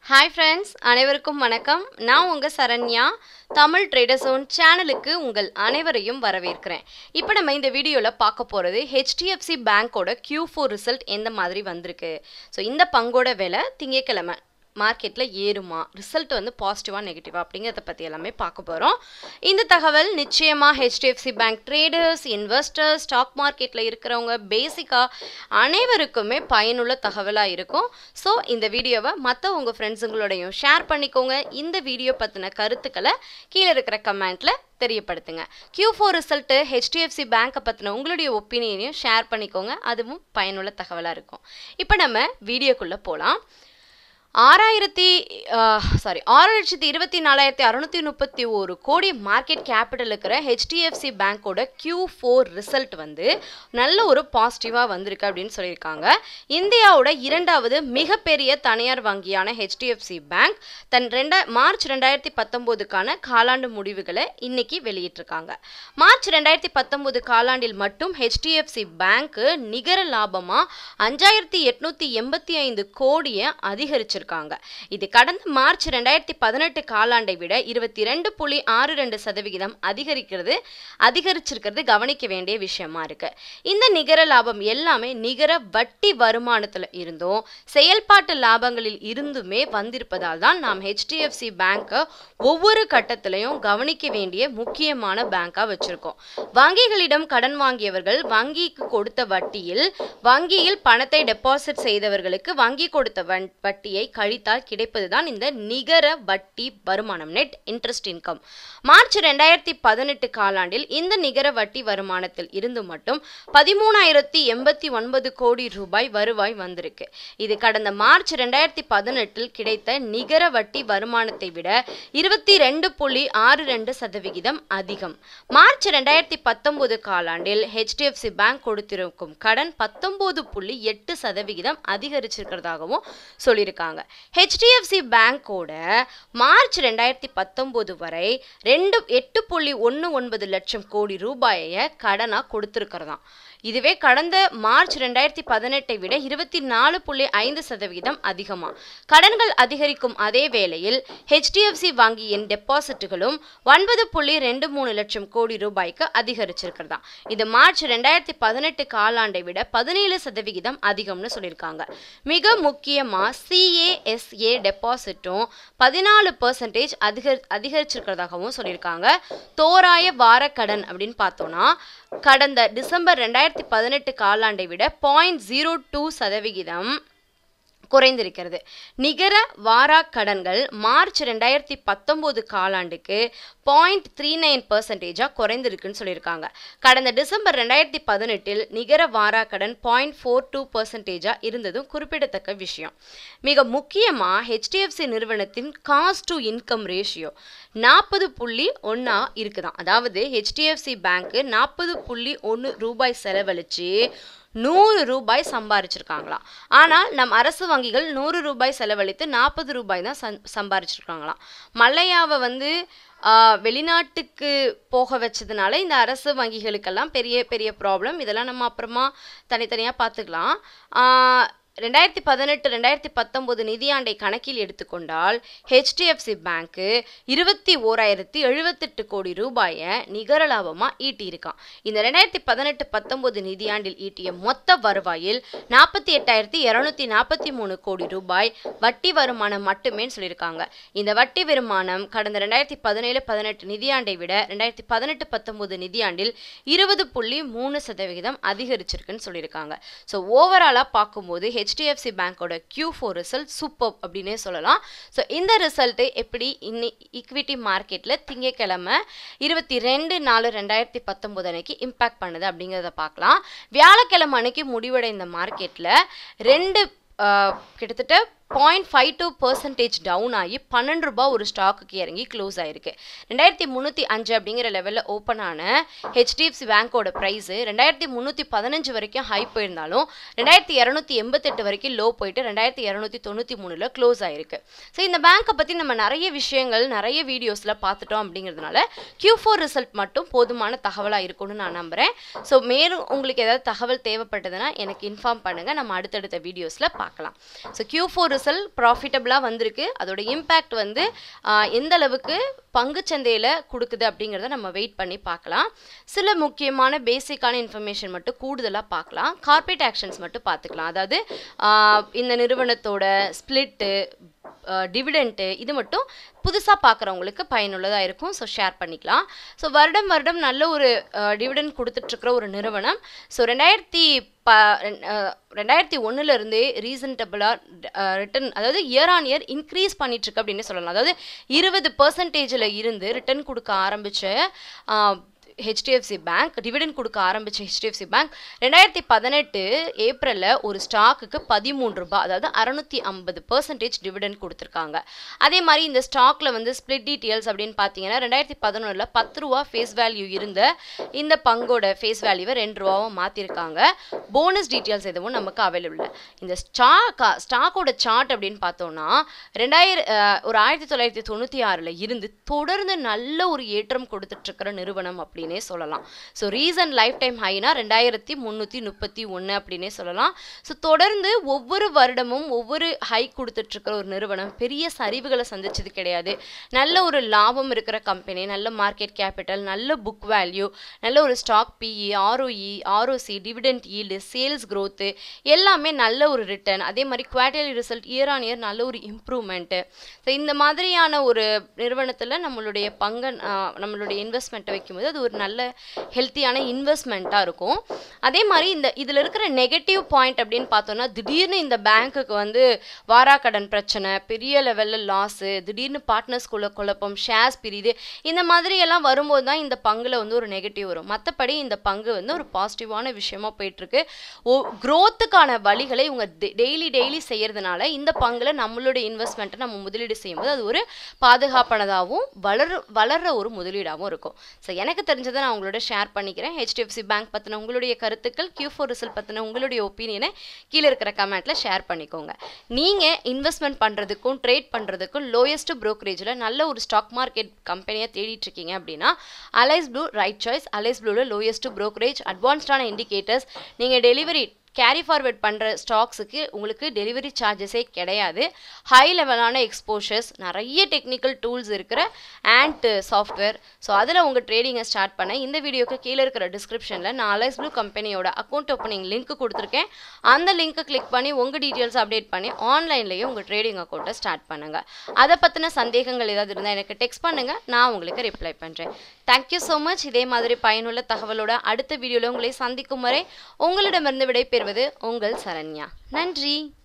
hi friends அனைவருக்கும் வணக்கம் நான் உங்கள் சரண்யா தமிழ் ட்ரேடர் ஜோன் சேனலுக்கு உங்கள் அனைவரையும் வரவேற்கிறேன் இப்போ நம்ம இந்த வீடியோவில் பார்க்க போகிறது ஹெச்டிஎஃப்சி பேங்க்கோட Q4 ஃபோர் ரிசல்ட் எந்த மாதிரி வந்திருக்கு ஸோ இந்த பங்கோட விலை திங்கட்கிழமை மார்க்கெட்டில் ஏறுமா ரிசல்ட் வந்து பாசிட்டிவாக நெகட்டிவா அப்படிங்கிறத பற்றி எல்லாமே பார்க்க போகிறோம் இந்த தகவல் நிச்சயமாக HDFC bank traders investors stock மார்க்கெட்டில் இருக்கிறவங்க பேசிக்காக அனைவருக்குமே பயனுள்ள தகவலாக இருக்கும் ஸோ இந்த வீடியோவை மற்ற உங்கள் ஃப்ரெண்ட்ஸுங்களோடையும் ஷேர் பண்ணிக்கோங்க இந்த வீடியோ பற்றின கருத்துக்களை கீழே இருக்கிற கமெண்ட்டில் தெரியப்படுத்துங்க Q4 ஃபோர் ரிசல்ட்டு ஹெச்டிஎஃப்சி பேங்க்கை பற்றின உங்களுடைய ஒப்பீனியனையும் ஷேர் பண்ணிக்கோங்க அதுவும் பயனுள்ள தகவலாக இருக்கும் இப்போ நம்ம வீடியோக்குள்ளே போகலாம் ஆறாயிரத்தி சாரி ஆறு லட்சத்தி இருபத்தி நாலாயிரத்தி அறுநூத்தி முப்பத்தி ஒரு கோடி மார்க்கெட் கேபிட்டல் இருக்கிற ஹெச்டிஎஃப்சி பேங்க்கோட Q4 ஃபோர் ரிசல்ட் வந்து நல்ல ஒரு பாசிட்டிவாக வந்திருக்கு அப்படின்னு சொல்லியிருக்காங்க இந்தியாவோட இரண்டாவது மிகப்பெரிய தனியார் வங்கியான ஹெச்டிஎஃப்சி பேங்க் தன் ரெண்டா மார்ச் ரெண்டாயிரத்தி பத்தொம்போதுக்கான காலாண்டு முடிவுகளை இன்னைக்கு வெளியிட்டிருக்காங்க மார்ச் ரெண்டாயிரத்தி பத்தொம்போது காலாண்டில் மட்டும் ஹெச்டிஎஃப்சி பேங்க்கு நிகர லாபமாக அஞ்சாயிரத்தி எட்நூத்தி எண்பத்தி ஐந்து கோடியை அதிகரிச்சிருக்காங்க இது கடந்த மார்ச் ரெண்டாயிரத்தி பதினெட்டு காலாண்டை விட இருபத்தி ரெண்டு புள்ளி ஆறு ரெண்டு சதவிகிதம் அதிகரிக்கிறது அதிகரிச்சிருக்கிறது கவனிக்க வேண்டிய விஷயமா இருக்கு இந்த நிகர லாபம் எல்லாமே நிகர வட்டி வருமானத்துல இருந்தும் செயல்பாட்டு லாபங்களில் இருந்துமே வந்திருப்பதால் தான் நாம் ஹெச்டிஎஃப்சி பேங்கை ஒவ்வொரு கட்டத்திலையும் கவனிக்க வேண்டிய முக்கியமான பேங்கா வச்சிருக்கோம் வங்கிகளிடம் கடன் வாங்கியவர்கள் வங்கிக்கு கொடுத்த வட்டியில் வங்கியில் பணத்தை டெபாசிட் செய்தவர்களுக்கு வங்கி கொடுத்த வன்- வட்டியை கழித்தால் கிடைப்பதுதான் இந்த நிகர வட்டி வருமானம் நெட் இன்ட்ரெஸ்ட் இன்கம் மார்ச் ரெண்டாயிரத்தி பதினெட்டு காலாண்டில் இந்த நிகர வட்டி வருமானத்தில் இருந்து மட்டும் பதிமூணாயிரத்தி எண்பத்தி ஒன்பது கோடி ரூபாய் வருவாய் வந்திருக்கு இது கடந்த மார்ச் ரெண்டாயிரத்தி பதினெட்டில் கிடைத்த நிகர வட்டி வருமானத்தை விட இருபத்தி ரெண்டு புள்ளி ஆறு ரெண்டு சதவிகிதம் அதிகம் மார்ச் ரெண்டாயிரத்தி பத்தொன்பது காலாண்டில் ஹெச்டிஎஃப்சி பேங்க் கொடுத்திருக்கும் கடன் பத்தொன்பது புள்ளி எட்டு சதவிகிதம் அதிகரிச்சிருக்கிறதாகவும் சொல்லியிருக்காங்க ஹெச்டிஎஃப்சி பேங்கோட மார்ச் ரெண்டாயிரத்தி பத்தொம்போது வரை ரெண்டு எட்டு புள்ளி ஒன்று ஒன்பது லட்சம் கோடி ரூபாயை கடனாக கொடுத்துருக்கிறதாம் இதுவே கடந்த மார்ச் ரெண்டாயிரத்தி பதினெட்டை விட இருபத்தி நாலு புள்ளி ஐந்து சதவிகிதம் அதிகமா கடன்கள் அதிகரிக்கும் அதே வேளையில் ஹெச்டிஎஃப்சி வங்கியின் டெபாசிட்டுகளும் ஒன்பது புள்ளி ரெண்டு மூணு லட்சம் கோடி ரூபாய்க்கு அதிகரிச்சிருக்கிறதா இது மார்ச் ரெண்டாயிரத்தி பதினெட்டு காலாண்டை விட பதினேழு சதவிகிதம் அதிகம்னு சொல்லியிருக்காங்க மிக முக்கியமா சிஏஎஸ்ஏ டெபாசிட்டும் பதினாலு பர்சன்டேஜ் அதிகர் அதிகரிச்சிருக்கிறதாகவும் சொல்லியிருக்காங்க தோராய வார கடன் அப்படின்னு பார்த்தோம்னா கடந்த டிசம்பர் ரெண்டாயிரத்தி பதினெட்டு காலாண்டை விட பாயிண்ட் ஜீரோ டூ சதவிகிதம் குறைந்திருக்கிறது நிகர வாரா கடன்கள் மார்ச் ரெண்டாயிரத்தி பத்தொம்போது காலாண்டுக்கு பாயிண்ட் த்ரீ நைன் பர்சன்டேஜாக குறைந்திருக்குன்னு சொல்லியிருக்காங்க கடந்த டிசம்பர் ரெண்டாயிரத்தி பதினெட்டில் நிகர வாரா கடன் பாயிண்ட் ஃபோர் டூ பர்சன்டேஜாக இருந்ததும் குறிப்பிடத்தக்க விஷயம் மிக முக்கியமாக ஹெச்டிஎஃப்சி நிறுவனத்தின் காஸ்ட் டு இன்கம் ரேஷியோ நாற்பது புள்ளி ஒன்றா இருக்குதாம் அதாவது ஹெச்டிஎஃப்சி பேங்க்கு நாற்பது புள்ளி ஒன்று ரூபாய் செலவழிச்சு நூறு ரூபாய் சம்பாரிச்சிருக்காங்களாம் ஆனால் நம் அரசு வங்கிகள் நூறு ரூபாய் செலவழித்து நாற்பது ரூபாய் தான் சம் சம்பாரிச்சிருக்காங்களாம் மல்லையாவை வந்து ஆஹ், வெளிநாட்டுக்கு போக வச்சதுனால இந்த அரசு வங்கிகளுக்கெல்லாம் பெரிய பெரிய ப்ராப்ளம் இதெல்லாம் நம்ம அப்புறமா தனித்தனியாக பார்த்துக்கலாம் ஆஹ், ரெண்டாயிரத்தி பதினெட்டு ரெண்டாயிரத்தி பத்தொம்போது நிதியாண்டை கணக்கில் எடுத்துக்கொண்டால் ஹெச்டிஎஃப்சி பேங்க்கு இருபத்தி ஓராயிரத்தி எழுபத்தெட்டு கோடி ரூபாயை நிகர லாபமாக ஈட்டியிருக்கான் இந்த ரெண்டாயிரத்தி பதினெட்டு பத்தொம்போது நிதியாண்டில் ஈட்டிய மொத்த வருவாயில் நாற்பத்தி எட்டாயிரத்தி இரநூத்தி நாற்பத்தி மூணு கோடி ரூபாய் வட்டி வருமானம் மட்டுமே சொல்லியிருக்காங்க இந்த வட்டி வருமானம் கடந்த ரெண்டாயிரத்தி பதினேழு பதினெட்டு நிதியாண்டை விட ரெண்டாயிரத்தி பதினெட்டு பத்தொம்போது நிதியாண்டில் இருபது புள்ளி மூணு சதவிகிதம் அதிகரிச்சிருக்குன்னு சொல்லியிருக்காங்க ஸோ ஓவராலாக பார்க்கும்போது ஹெச்டிஎஃப்சி பேங்கோட Q4 ஃபோர் ரிசல்ட் சூப்பர் அப்படின்னே சொல்லலாம் ஸோ இந்த ரிசல்ட்டு எப்படி இன்னி ஈக்விட்டி மார்க்கெட்டில் திங்கட்கிழமை இருபத்தி ரெண்டு நாலு ரெண்டாயிரத்தி பத்தொம்போது அன்னைக்கு இம்பேக்ட் பண்ணுது அப்படிங்கிறத பார்க்கலாம் வியாழக்கிழமை அன்னைக்கு முடிவடைந்த மார்க்கெட்டில் ரெண்டு ஆஹ், கிட்டத்தட்ட point five two percentage down ஆகி பன்னெண்டு ரூபாய் ஒரு ஸ்டாக்குக்கு இறங்கி க்ளோஸ் ஆயிருக்கு ரெண்டாயிரத்தி முந்நூற்றி அஞ்சு அப்படிங்கிற லெவலில் ஓப்பன் ஆன ஹெச்டிஎஃப்சி பேங்கோட ப்ரைஸு ரெண்டாயிரத்தி முந்நூற்றி பதினஞ்சு வரைக்கும் ஹை போயிருந்தாலும் ரெண்டாயிரத்தி இரநூத்தி எண்பத்தெட்டு வரைக்கும் லோ போயிட்டு ரெண்டாயிரத்தி இரநூத்தி தொண்ணூற்றி மூணில் க்ளோஸ் ஆயிருக்கு ஸோ இந்த பேங்க்கை பற்றி நம்ம நிறைய விஷயங்கள் நிறைய வீடியோஸில் பார்த்துட்டோம் அப்படிங்கிறதுனால Q4 ஃபோர் ரிசல்ட் மட்டும் போதுமான தகவலாக இருக்கும்னு நான் நம்புகிறேன் ஸோ மேலும் உங்களுக்கு ஏதாவது தகவல் தேவைப்பட்டதுன்னா எனக்கு இன்ஃபார்ம் பண்ணுங்கள் நம்ம அடுத்தடுத்த வீடியோஸில் பார்க்கலாம் ஸோ Q4 ஃபோர் ரிசல்ட் ப்ராஃபிட்டபிளாக வந்திருக்கு அதோட இம்பேக்ட் வந்து ஆஹ், எந்த அளவுக்கு பங்குச்சந்தையில் கொடுக்குது அப்படிங்கிறத நம்ம வெயிட் பண்ணி பார்க்கலாம் சில முக்கியமான பேசிக்கான இன்ஃபர்மேஷன் மட்டும் கூடுதலாக பார்க்கலாம் கார்ப்பரேட் ஆக்ஷன்ஸ் மட்டும் பார்த்துக்கலாம் அதாவது ஆஹ், இந்த நிறுவனத்தோட ஸ்பிளிட்டு டிவிடெண்ட்டு இது மட்டும் புதுசாக பார்க்குறவங்களுக்கு பயனுள்ளதாக இருக்கும் ஸோ ஷேர் பண்ணிக்கலாம் ஸோ வருடம் வருடம் நல்ல ஒரு டிவிடெண்ட் கொடுத்துட்ருக்குற ஒரு நிறுவனம் ஸோ ரெண்டாயிரத்தி ப ரெண்- அஹ், ரெண்டாயிரத்தி ஒன்றுலேருந்தே ரீசன்டபுளாக ரிட்டர்ன் அதாவது இயர் ஆன் இயர் இன்க்ரீஸ் பண்ணிட்டுருக்கு அப்படின்னு சொல்லலாம் அதாவது இருபது பர்சன்டேஜில் இருந்து ரிட்டர்ன் கொடுக்க ஆரம்பித்த ஹெச்டிஎஃப்சி பேங்க் டிவிடெண்ட் கொடுக்க ஆரம்பிச்ச ஹெச்டிஎஃப்சி பேங்க் ரெண்டாயிரத்தி பதினெட்டு ஏப்ரலில் ஒரு ஸ்டாக்குக்கு பதிமூன்று ரூபாய் அதாவது அறநூற்றி ஐம்பது பர்சன்டேஜ் டிவிடெண்ட் கொடுத்துருக்காங்க அதே மாதிரி இந்த ஸ்டாக்ல வந்து ஸ்ப்ளிட் டீட்டெயில்ஸ் அப்படின்னு பார்த்தீங்கன்னா ரெண்டாயிரத்தி பதினொன்றில் பத்து ரூபா ஃபேஸ் வேல்யூ இருந்த இந்த பங்கோட ஃபேஸ் வேல்யூவை ரெண்டு ரூபாவை மாற்றிருக்காங்க போனஸ் டீட்டெயில்ஸ் எதுவும் நமக்கு அவைலபிள் இந்த ஸ்டாக் ஸ்டாக்கோட சார்ட் அப்படின்னு பார்த்தோம்னா ரெண்டாயிரம் ஒரு ஆயிரத்தி தொள்ளாயிரத்தி தொண்ணூற்றி ஆறில் இருந்து தொடர்ந்து நல்ல ஒரு ஏற்றம் கொடுத்துட்ருக்கிற நிறுவனம் அப்படின்னே சொல்லலாம் ஸோ ரீசன் லைஃப் டைம் ஹைனா ரெண்டாயிரத்தி முந்நூற்றி முப்பத்தி ஒன்று அப்படின்னே சொல்லலாம் ஸோ தொடர்ந்து ஒவ்வொரு வருடமும் ஒவ்வொரு ஹை கொடுத்துட்ருக்கிற ஒரு நிறுவனம் பெரிய சரிவுகளை சந்திச்சது கிடையாது நல்ல ஒரு லாபம் இருக்கிற கம்பெனி நல்ல மார்க்கெட் கேபிட்டல் நல்ல புக் வேல்யூ நல்ல ஒரு stock PE ROE ROC dividend yield sales growth எல்லாமே நல்ல ஒரு ரிட்டர்ன் அதே மாதிரி quarterly result year on year நல்ல ஒரு இம்ப்ரூவ்மெண்ட்டு ஸோ இந்த மாதிரியான ஒரு நிறுவனத்தில் நம்மளுடைய பங்கை ஆஹ், நம்மளுடைய இன்வெஸ்ட்மெண்ட்டை வைக்கும்போது அது ஒரு நல்ல ஹெல்த்தியான இன்வெஸ்ட்மெண்ட்டாக இருக்கும் அதே மாதிரி இந்த இதில் இருக்கிற நெகட்டிவ் பாயிண்ட் அப்படின்னு பார்த்தோன்னா திடீர்னு இந்த பேங்க்குக்கு வந்து வாராக்கடன் பிரச்சனை பெரிய லெவலில் லாஸு திடீர்னு பார்ட்னர்ஸ்குள்ள குழப்பம் ஷேர்ஸ் பிரியுது இந்த மாதிரி எல்லாம் வரும்போது தான் இந்த பங்குல வந்து ஒரு நெகட்டிவ் வரும் மற்றபடி இந்த பங்கு வந்து ஒரு பாசிட்டிவான விஷயமா போயிட்டுருக்கு ஓ க்ரோத்துக்கான வழிகளை இவங்க டெய்லி டெய்லி செய்யறதுனால இந்த பங்குல நம்மளுடைய இன்வெஸ்ட்மெண்ட்டை நம்ம முதலீடு செய்யும்போது அது ஒரு பாதுகாப்பானதாகவும் வளர வளர்ற ஒரு முதலீடாகவும் இருக்கும் ஸோ எனக்கு தெரிஞ்சதை நான் உங்களோட ஷேர் பண்ணிக்கிறேன் ஹெச்டிஎஃப்சி பேங்க் பற்றின உங்களுடைய கருத்துக்கள் கியூ ஃபோர் ரிசல்ட் பற்றின உங்களுடைய ஒப்பீனியனை கீழே இருக்கிற கமெண்ட்டில் ஷேர் பண்ணிக்கோங்க நீங்கள் இன்வெஸ்ட்மெண்ட் பண்ணுறதுக்கும் ட்ரேட் பண்ணுறதுக்கும் லோயஸ்ட் ப்ரோக்கரேஜில் நல்ல ஒரு ஸ்டாக் மார்க்கெட் கம்பெனியாக தேடிட்டு இருக்கீங்க அப்படின்னா Alice Blue right choice Alice ப்ளூவில் லோயஸ்ட் ப்ரோக்கரேஜ் அட்வான்ஸ்டான இண்டிகேட்டர்ஸ் நீங்கள் டெலிவரி கேரி ஃபார்வர்ட் பண்ணுற ஸ்டாக்ஸுக்கு உங்களுக்கு டெலிவரி சார்ஜஸே கிடையாது ஹை லெவலான எக்ஸ்போஷர்ஸ் நிறைய டெக்னிக்கல் டூல்ஸ் இருக்கிற ஆண்ட் சாஃப்ட்வேர் ஸோ அதில் உங்கள் ட்ரேடிங்கை ஸ்டார்ட் பண்ண இந்த வீடியோக்கு கீழே இருக்கிற டிஸ்கிரிப்ஷனில் நான் அலைஸ் ப்ளூ கம்பெனியோட அக்கௌண்ட் ஓப்பனிங் லிங்க் கொடுத்துருக்கேன் அந்த லிங்க்கை கிளிக் பண்ணி உங்கள் டீட்டெயில்ஸ் அப்டேட் பண்ணி ஆன்லைன்லேயே உங்கள் ட்ரேடிங் அக்கௌண்ட்டை ஸ்டார்ட் பண்ணுங்கள் அதை பற்றின சந்தேகங்கள் ஏதாவது இருந்தால் எனக்கு டெக்ஸ்ட் பண்ணுங்கள் நான் உங்களுக்கு ரிப்ளை பண்ணுறேன் தேங்க்யூ ஸோ மச் இதே மாதிரி பயனுள்ள தகவலோட அடுத்த வீடியோவில் உங்களை சந்திக்கும் வரை உங்களிடமிருந்து விடைபெறுவது உங்கள் சரண்யா நன்றி